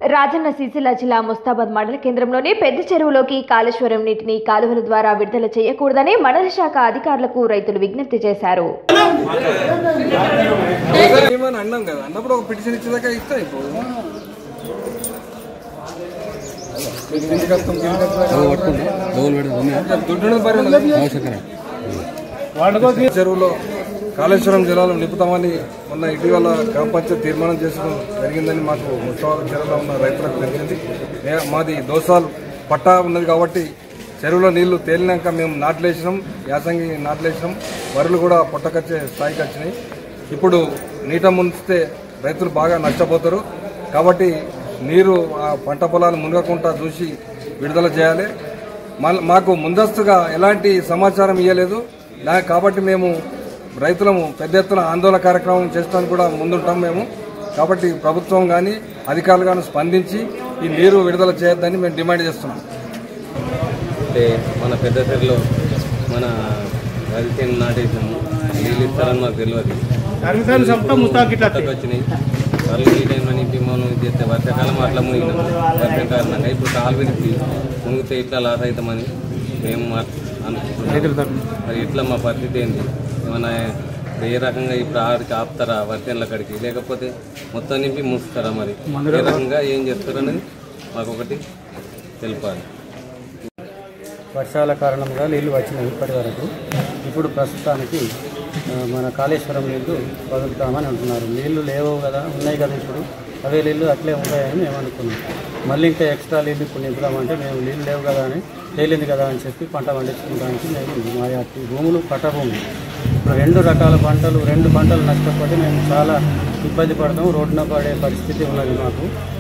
రాజన్న సిరిసిల్ల జిల్లా ముస్తాబాద్ మండల కేంద్రంలోని పెద్ద చెరువులోకి కాళేశ్వరం నీటిని కాలువల ద్వారా విడుదల చేయకూడదని మండల శాఖ అధికారులకు రైతులు విజ్ఞప్తి చేశారు ఏమని అన్నాం కదా అన్నప్పుడు ఒక పిటిషన్ ఇచ్చేదాకా ఇస్తా ఇప్పుడు కిందికి వస్తాం, కిందికి వస్తాం. దుడ్డును పరి ఉన్నది. చెరువులో కాళేశ్వరం జలాలు నింపుతామని మొన్న ఇటీవల గ్రామ పంచాయతీ తీర్మానం చేసుకోవడం జరిగిందని మాకు ముస్తాబాద్ చెరువులో ఉన్న రైతులకు తెలిసింది మే- మాది దోసాలు పట్టా ఉన్నది కాబట్టి చెరువులో నీళ్లు తేలినాక మేము నాట్లేసినాం యాసంగి నాట్లేసినాం వరులు కూడా పొట్టకొచ్చే స్థాయికి వచ్చినాయి ఇప్పుడు నీట ముంచితే రైతులు బాగా నష్టపోతారు కాబట్టి నీరు ఆ పంట పొలాలు మునగకుండా చూసి విడుదల చేయాలి మన- మాకు ముందస్తుగా ఎలాంటి సమాచారం ఇవ్వలేదు దా- కాబట్టి మేము రైతులము పెద్ద ఎత్తున ఆందోళన కార్యక్రమం చేస్తానికి కూడా ముందుంటాం మేము కాబట్టి ప్రభుత్వం కానీ అధికారులు కానీ స్పందించి ఈ నీరు విడుదల చేయొద్దని మేము డిమాండ్ చేస్తున్నాం అంటే మన పెద్ద తెరలో మన వరి చేను నాటేసాము నీళ్ళు ఇస్తారని మాకు తెలియదు కొత్తగా వచ్చినాయి వాళ్ళు ఈ టైంలో నింపి మనం ఇది చేస్తే వర్షాకాలం అట్లా మునిగినాం వర్షం కారణంగా ఇప్పుడు కాలు పెరిగి మునిగితే ఇట్లా లాస్ అవుతామని మేము అన్- అనుకుంటున్నాం మరి ఇట్లా మా పరిస్థితి ఏంటి ఏమన్నా ఏ రకంగా ఇప్పుడు ఆడికి ఆపుతారా వర్షంల కాడికి లేకపోతే మొత్తం నింపి మూస్తారా మరి ఏ రకంగా ఏం చేస్తారు అనేది మాకు ఒకటి తెలిపాలి వర్షాల కారణంగా నీళ్లు వచ్చినాయి ఇప్పటి వరకు ఇప్పుడు ప్రస్తుతానికి ఆ, మన కాళేశ్వరం నీళ్లు వదులుతామని అంటున్నారు నీళ్లు లేవు కదా ఉన్నాయి కదా ఇప్పుడు అవే నీళ్లు అట్లే ఉంటాయని మేము అనుకున్నాం మళ్ళీ ఇంకా ఎక్స్ట్రా నీళ్ళు ఇప్పుడు నింపుదామంటే మేము నీళ్ళు లేవు కదా అని తేలింది కదా అని చెప్పి పంట పండించుకోవడానికి మేము మా యొక్క భూములు పట్ట భూములు ఇప్పుడు రెండు రకాల పంటలు రెండు పంటలు నష్టపోతే మేము చాలా ఇబ్బంది పడతాం రోడ్డున పడే పరిస్థితి ఉన్నది మాకు